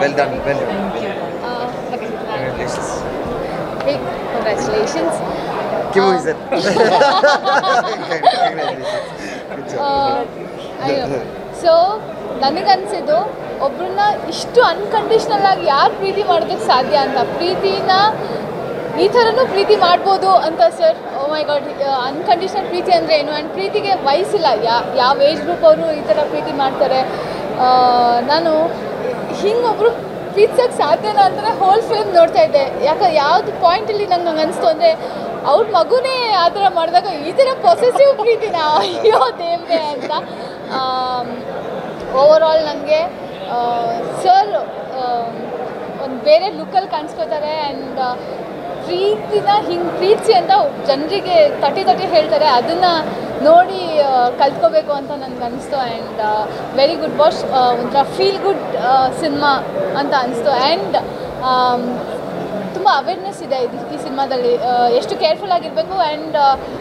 Well done well done okay congratulations big congratulations ಕಿವು is it so ನನಗನ್ಸಿದ್ದು ಒಬ್ರನ್ನ ಇಷ್ಟು ಅನ್ಕಂಡೀಷ್ನಲ್ ಆಗಿ ಯಾರು ಪ್ರೀತಿ ಮಾಡೋದಕ್ಕೆ ಸಾಧ್ಯ ಅಂತ ಪ್ರೀತಿನ ಈ ಥರನೂ ಪ್ರೀತಿ ಮಾಡ್ಬೋದು ಅಂತ sir oh my god unconditional ಪ್ರೀತಿ ಅಂದರೆ ಏನು ಆ್ಯಂಡ್ ಪ್ರೀತಿಗೆ ವಯಸ್ಸಿಲ್ಲ ಯಾ ಯಾವ ಏಜ್ ಗ್ರೂಪ್ ಅವರು ಈ ಥರ ಪ್ರೀತಿ ಮಾಡ್ತಾರೆ ಆ, ನಾನು ಹಿಂಗೊಬ್ರು ಪ್ರೀತಿಸೋಕ್ಕೆ ಸಾಧ್ಯನಾ ಅಂತಲೇ ಹೋಲ್ ಫಿಲ್ಮ್ ನೋಡ್ತಾ ಇದ್ದೆ ಯಾಕೆ ಯಾವ್ದು ಪಾಯಿಂಟಲ್ಲಿ ನಂಗೆ ಹಂಗೆ ಅನಿಸ್ತು ಅಂದರೆ ಅವ್ರ ಮಗುನೇ ಆ ಥರ ಮಾಡಿದಾಗ ಈ ಥರ ಪೊಸೆಸಿವ್ ಪ್ರೀತಿನ ಅಯ್ಯೋ ದೇವ್ರೆ ಅಂತ ಓವರ್ ಆಲ್ ನನಗೆ ಸರ್ ಒಂದು ಬೇರೆ ಲುಕ್ಕಲ್ಲಿ ಕಾಣಿಸ್ಕೋತಾರೆ ಆ್ಯಂಡ್ ಪ್ರೀತಿನ ಹಿಂಗೆ ಪ್ರೀತಿಸಿ ಅಂತ ಜನರಿಗೆ ತಟ್ಟಿ ತಟ್ಟಿ ಹೇಳ್ತಾರೆ ಅದನ್ನು ನೋಡಿ ಆ, ಕಲ್ತ್ಕೋಬೇಕು ಅಂತ ನನಗೆ ಅನಿಸ್ತು ಆ್ಯಂಡ್ ವೆರಿ ಗುಡ್ ವಾಚ್ ಒಂಥರ ಫೀಲ್ ಗುಡ್ ಸಿನಿಮಾ ಅಂತ ಅನಿಸ್ತು ಆ್ಯಂಡ್ ತುಂಬ ಅವೇರ್ನೆಸ್ ಇದೆ ಇದು ಈ ಸಿನಿಮಾದಲ್ಲಿ ಎಷ್ಟು ಕೇರ್ಫುಲ್ ಆಗಿರಬೇಕು ಆ್ಯಂಡ್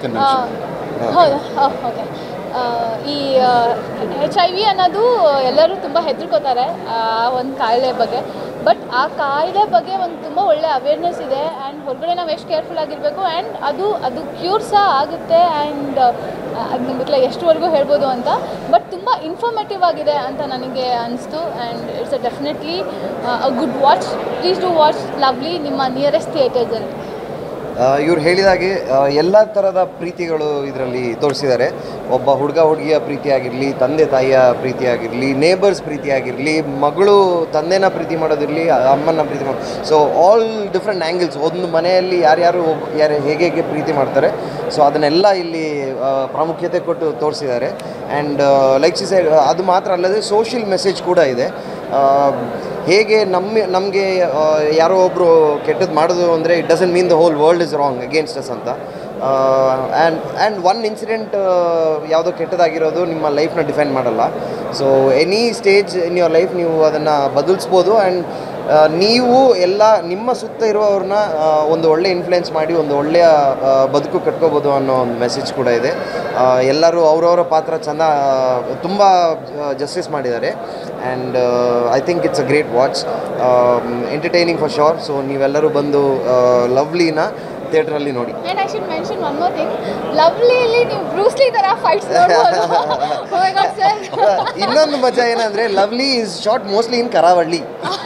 ಹೌದು ಓಕೆ ಈ ಹೆಚ್ ಐ ವಿ ಅನ್ನೋದು ಎಲ್ಲರೂ ತುಂಬ ಹೆದರ್ಕೋತಾರೆ ಆ ಒಂದು ಕಾಯಿಲೆ ಬಗ್ಗೆ ಬಟ್ ಆ ಕಾಯಿಲೆ ಬಗ್ಗೆ ಒಂದು ತುಂಬ ಒಳ್ಳೆ ಅವೇರ್ನೆಸ್ ಇದೆ ಆ್ಯಂಡ್ ಹೊರಗಡೆ ನಾವು ಎಷ್ಟು ಕೇರ್ಫುಲ್ ಆಗಿರಬೇಕು ಆ್ಯಂಡ್ ಅದು ಅದು ಕ್ಯೂರ್ ಸಹ ಆಗುತ್ತೆ ಆ್ಯಂಡ್ ಅದು ನಿಮ್ಗೆ ಗೊತ್ತಿಲ್ಲ ಎಷ್ಟುವರೆಗೂ ಹೇಳ್ಬೋದು ಅಂತ ಬಟ್ ತುಂಬ ಇನ್ಫಾರ್ಮೇಟಿವ್ ಆಗಿದೆ ಅಂತ ನನಗೆ ಅನಿಸ್ತು and it's a definitely a good watch please do watch Lovely ನಿಮ್ಮ ನಿಯರೆಸ್ಟ್ ಥಿಯೇಟರ್ಸಲ್ಲಿ ಇವ್ರು ಹೇಳಿದಾಗೆ ಎಲ್ಲ ಥರದ ಪ್ರೀತಿಗಳು ಇದರಲ್ಲಿ ತೋರಿಸಿದ್ದಾರೆ ಒಬ್ಬ ಹುಡುಗ ಹುಡುಗಿಯ ಪ್ರೀತಿ ಆಗಿರಲಿ ತಂದೆ ತಾಯಿಯ ಪ್ರೀತಿ ಆಗಿರಲಿ ನೇಬರ್ಸ್ ಪ್ರೀತಿ ಆಗಿರಲಿ ಮಗಳು ತಂದೆನ ಪ್ರೀತಿ ಮಾಡೋದಿರಲಿ ಅಮ್ಮನ ಪ್ರೀತಿ ಮಾಡೋ ಸೊ ಆಲ್ ಡಿಫ್ರೆಂಟ್ ಆ್ಯಂಗಲ್ಸ್ ಒಂದು ಮನೆಯಲ್ಲಿ ಯಾರ್ಯಾರು ಒಬ್- ಯಾರು ಹೇಗೆ ಹೇಗೆ ಪ್ರೀತಿ ಮಾಡ್ತಾರೆ ಸೊ ಅದನ್ನೆಲ್ಲ ಇಲ್ಲಿ ಆ, ಪ್ರಾಮುಖ್ಯತೆ ಕೊಟ್ಟು ತೋರಿಸಿದ್ದಾರೆ ಆ್ಯಂಡ್ ಲೈಕ್ ಸಿ ಸೈಡ್ ಅದು ಮಾತ್ರ ಅಲ್ಲದೆ ಸೋಷಿಯಲ್ ಮೆಸೇಜ್ ಕೂಡ ಇದೆ ಆ, ಹೇಗೆ ನಮ್ಮ ನಮಗೆ ಯಾರೋ ಒಬ್ಬರು ಕೆಟ್ಟದ್ದು ಮಾಡೋದು ಅಂದರೆ it doesn't mean the whole world is wrong against us ಅಂತ ಆ್ಯಂಡ್ ಆ್ಯಂಡ್ ಒನ್ ಇನ್ಸಿಡೆಂಟ್ ಯಾವುದೋ ಕೆಟ್ಟದಾಗಿರೋದು ನಿಮ್ಮ ಲೈಫ್ನ ಡಿಫೈನ್ ಮಾಡಲ್ಲ so any stage in your life ನೀವು ಅದನ್ನು ಬದಲಿಸ್ಬೋದು ಆ್ಯಂಡ್ ನೀವು ಎಲ್ಲ ನಿಮ್ಮ ಸುತ್ತ ಇರುವವ್ರನ್ನ ಆ, ಒಂದು ಒಳ್ಳೆ ಇನ್ಫ್ಲುಯೆನ್ಸ್ ಮಾಡಿ ಒಂದು ಒಳ್ಳೆಯ ಆ, ಬದುಕು ಕಟ್ಕೋಬೋದು ಅನ್ನೋ ಒಂದು ಮೆಸೇಜ್ ಕೂಡ ಇದೆ ಆ, ಎಲ್ಲರೂ ಅವರವರ ಪಾತ್ರ ಚೆಂದ ತುಂಬ ಜಸ್ಟಿಸ್ ಮಾಡಿದ್ದಾರೆ and I think it's a great watch entertaining for sure so ನೀವೆಲ್ಲರೂ ಬಂದು ಲವ್ಲಿನ ಥಿಯೇಟ್ರಲ್ಲಿ ನೋಡಿ and I should mention one more thing ಲವ್ಲಿಯಲ್ಲಿ ನೀವು ಬ್ರೂಸ್ಲಿ ಥರ ಫೈಟ್ಸ್ ನೋಡ್ಬೋದು ಸರ್ ಇನ್ನೊಂದು ಮಜಾ ಏನಂದರೆ Lovely is shot mostly in Karavali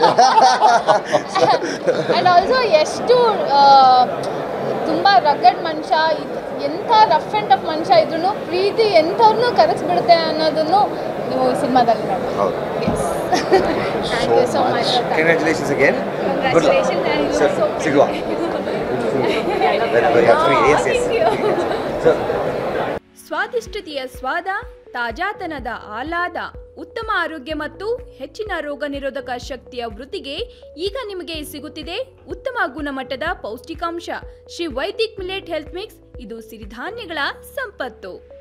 and also ಎಷ್ಟು ತುಂಬ ರಗಡ್ ಮನುಷ್ಯ ಇದ್- ಎಂಥ ರಫ್ ಆ್ಯಂಡ್ ಟಫ್ ಮನುಷ್ಯ ಇದ್ರೂ ಪ್ರೀತಿ ಎಂಥವ್ರನ್ನೂ ಕರಗಿಸ್ಬಿಡುತ್ತೆ ಅನ್ನೋದನ್ನು ನೀವು ಈ ಸಿನಿಮಾದಲ್ಲಿ ನೋಡಿ ಹೌದು thank you so much congratulations again good luck Congratulations and you sir are so ಸಿಗುವ very very yes yes Thank you. Sir ಸ್ವಾದಿಷ್ಟತೆಯ ಸ್ವಾದ ತಾಜಾತನದ ಆಹ್ಲಾದ ಉತ್ತಮ ಆರೋಗ್ಯ ಮತ್ತು ಹೆಚ್ಚಿನ ರೋಗ ನಿರೋಧಕ ಶಕ್ತಿಯ ವೃದ್ಧಿಗೆ ಈಗ ನಿಮಗೆ ಸಿಗುತ್ತಿದೆ ಉತ್ತಮ ಗುಣಮಟ್ಟದ ಪೌಷ್ಟಿಕಾಂಶ Shri Vaidik millet health mix ಇದು ಸಿರಿಧಾನ್ಯಗಳ ಸಂಪತ್ತು